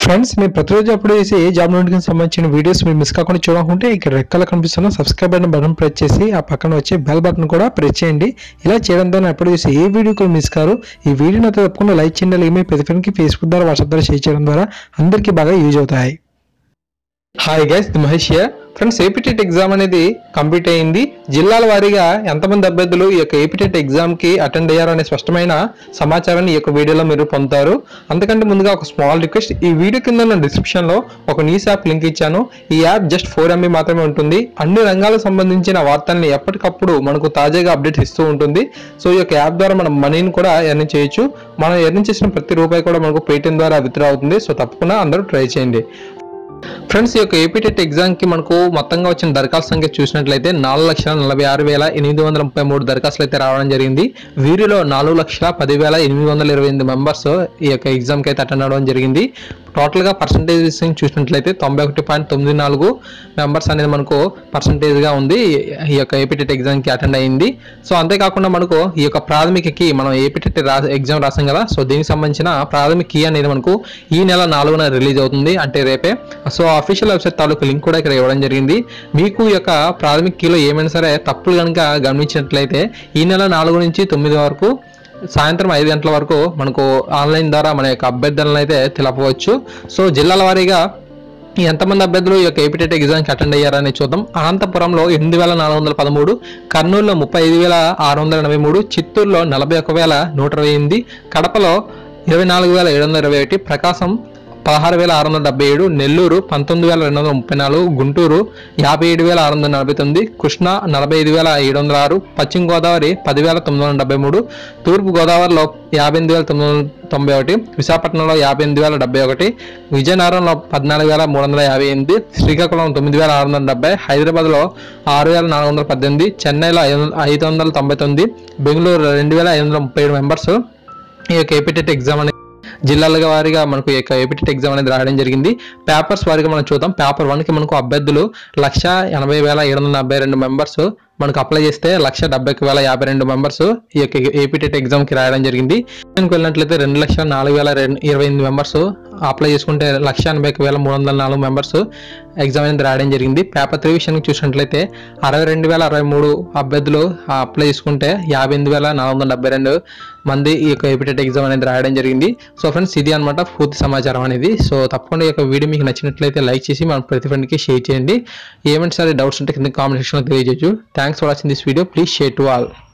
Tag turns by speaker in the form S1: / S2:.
S1: friends మీరు ప్రతిరోజు అప్పుడు చేసి ఏ జాబ్ నోటిఫికేషన్ సంబంధించిన వీడియోస్ మీరు మిస్ కాకుండా చూడాలనుకుంటే ఇక్కడ రెక్కల కనిపిస్తున్న సబ్స్క్రైబ్ బటన్ బటన్ ప్రెస్ చేసి ఆ పక్కన వచ్చే బెల్ బటన్ కూడా ప్రెస్ చేయండి ఇలా చేయడం ద్వారా ఎప్పుడు చేసి ఏ వీడియో కూడా మిస్ కారు ఈ వీడియోని అయితే తప్పకుండా లైక్ చేయండి అలాగే మీ ప్రతి ఫ్రెండ్కి ఫేస్బుక్ ద్వారా వాట్సాప్ ద్వారా షేర్ చేయడం ద్వారా అందరికీ బాగా యూజ్ అవుతాయి hi guys the Mahesh here friends AP TET exam అనేది కంప్లీట్ అయింది జిల్లాల వారీగా ఎంతమంది అభ్యర్థులు ఈ యొక్క ఏపీటెట్ ఎగ్జామ్ కి అటెండ్ అయ్యారు అనే స్పష్టమైన సమాచారాన్ని ఈ యొక్క వీడియోలో మీరు పొందుతారు అంతకంటే ముందుగా ఒక స్మాల్ రిక్వెస్ట్ ఈ వీడియో కింద ఉన్న డిస్క్రిప్షన్ లో ఒక న్యూస్ యాప్ లింక్ ఇచ్చాను ఈ యాప్ జస్ట్ ఫోర్ ఎంబీ మాత్రమే ఉంటుంది అన్ని రంగాలకు సంబంధించిన వార్తల్ని ఎప్పటికప్పుడు మనకు తాజాగా అప్డేట్స్ ఇస్తూ ఉంటుంది సో ఈ యొక్క యాప్ ద్వారా మనం మనీని కూడా ఎర్న్ చేయొచ్చు మనం ఎర్న్ చేసిన ప్రతి రూపాయి కూడా మనకు పేటిఎం ద్వారా విత్డ్రా అవుతుంది సో తప్పకుండా అందరూ ట్రై చేయండి ఫ్రెండ్స్ ఈ యొక్క ఏపీటెట్ ఎగ్జామ్ కి మనకు మొత్తంగా వచ్చిన దరఖాస్తు సంఖ్య చూసినట్లయితే నాలుగు లక్షల నలభై ఆరు వేల ఎనిమిది వందల ముప్పై మూడు దరఖాస్తులు అయితే రావడం జరిగింది వీరిలో నాలుగు లక్షల పది వేల ఎనిమిది వందల ఇరవై ఎనిమిది మెంబర్స్ ఈ యొక్క ఎగ్జామ్ కి అయితే అటెండ్ అవ్వడం జరిగింది టోటల్ గా పర్సంటేజ్ చూసినట్లయితే తొంభై ఒకటి పాయింట్ తొమ్మిది నాలుగు మెంబర్స్ అనేది మనకు పర్సంటేజ్ గా ఉంది ఈ యొక్క ఏపీటెట్ ఎగ్జామ్ కి అటెండ్ అయింది సో అంతేకాకుండా మనకు ఈ యొక్క ప్రాథమికకి మనం ఏపీటెట్ రా ఎగ్జామ్ రాసాం కదా సో దీనికి సంబంధించిన ప్రాథమిక కీ అనేది మనకు ఈ నెల నాలుగున రిలీజ్ అవుతుంది అంటే రేపే సో అఫీషియల్ వెబ్సైట్ తాలూకు లింక్ కూడా ఇక్కడ ఇవ్వడం జరిగింది మీకు ఈ యొక్క ప్రాథమిక కీలో ఏమైనా సరే తప్పులు కనుక గమనించినట్లయితే ఈ నెల నాలుగు నుంచి తొమ్మిది వరకు సాయంత్రం ఐదు గంటల వరకు మనకు ఆన్లైన్ ద్వారా మన యొక్క అభ్యర్థులను అయితే తెలపవచ్చు సో జిల్లాల వారీగా ఎంతమంది అభ్యర్థులు ఈ యొక్క ఏపీటెట్ ఎగ్జామ్కి అటెండ్ అయ్యారని చూద్దాం అనంతపురంలో ఎనిమిది వేల నాలుగు వందల పదమూడు కర్నూలులో ముప్పై ఐదు వేల ఆరు వందల ఎనభై మూడు చిత్తూరులో నలభై ఒక వేల నూట ఇరవై ఎనిమిది కడపలో ఇరవై నాలుగు వేల ఏడు వందల ఇరవై ఒకటి ప్రకాశం పదహారు వేల ఆరు వందల డెబ్బై ఏడు నెల్లూరు పంతొమ్మిది వేల రెండు వందల ముప్పై నాలుగు గుంటూరు యాభై ఏడు వేల ఆరు వందల నలభై తొమ్మిది కృష్ణా నలభై ఐదు వేల ఏడు వందల ఆరు పశ్చిమ గోదావరి పదివేల తొమ్మిది వందల డెబ్బై మూడు తూర్పు గోదావరిలో యాభై ఎనిమిది వేల తొమ్మిది వందల తొంభై ఒకటి విశాఖపట్నంలో యాభై ఎనిమిది వేల డెబ్బై ఒకటి విజయనగరంలో పద్నాలుగు వేల మూడు వందల యాభై ఎనిమిది శ్రీకాకుళం తొమ్మిది వేల ఆరు వందల డెబ్బై హైదరాబాద్లో ఆరు వేల నాలుగు వందల పద్దెనిమిది చెన్నైలో ఐదు వందల ఐదు వందల తొంభై తొమ్మిది బెంగళూరు రెండు వేల ఐదు వందల ముప్పై ఏడు మెంబర్స్ ఈ యొక్క ఏపీటెట్ ఎగ్జామ్ అనేది జిల్లాల వారీగా మనకు ఈ యొక్క ఏపీటెట్ ఎగ్జామ్ అనేది రాయడం జరిగింది పేపర్స్ వారీగా మనం చూద్దాం పేపర్ వన్కి మనకు అభ్యర్థులు లక్ష ఎనభై వేల ఏడు వందల డెబ్బై రెండు మెంబర్స్ మనకు అప్లై చేస్తే లక్ష డెబ్బై ఒక వేల యాభై రెండు మెంబర్స్ ఈ యొక్క ఏపీటెట్ ఎగ్జామ్ కి రాయడం జరిగింది దానికి వెళ్ళినట్లయితే రెండు లక్షల నాలుగు వేల రెండు ఇరవై ఎనిమిది మెంబర్స్ అప్లై చేసుకుంటే లక్ష ఎనభై ఒక వేల మూడు వందల నాలుగు మెంబర్స్ ఎగ్జామ్ అనేది రాయడం జరిగింది పేపర్ త్రీ విషయానికి చూసినట్లయితే అరవై రెండు వేల అరవై మూడు అభ్యర్థులు అప్లై చేసుకుంటే యాభై ఎనిమిది వేల నాలుగు వందల డెబ్బై రెండు మంది ఈ యొక్క ఏపీటెట్ ఎగ్జామ్ అనేది రాయడం జరిగింది సో ఫ్రెండ్స్ ఇది అనమాట పూర్తి సమాచారం అనేది సో తప్పకుండా ఈ యొక్క వీడియో మీకు నచ్చినట్లయితే లైక్ చేసి మన ప్రతి ఫ్రెండ్కి షేర్ చేయండి ఏమైనా సరే డౌట్స్ ఉంటే కింద కామెంట్ సెక్షన్లో తెలియజేయచ్చు thanks for watching this video please share to all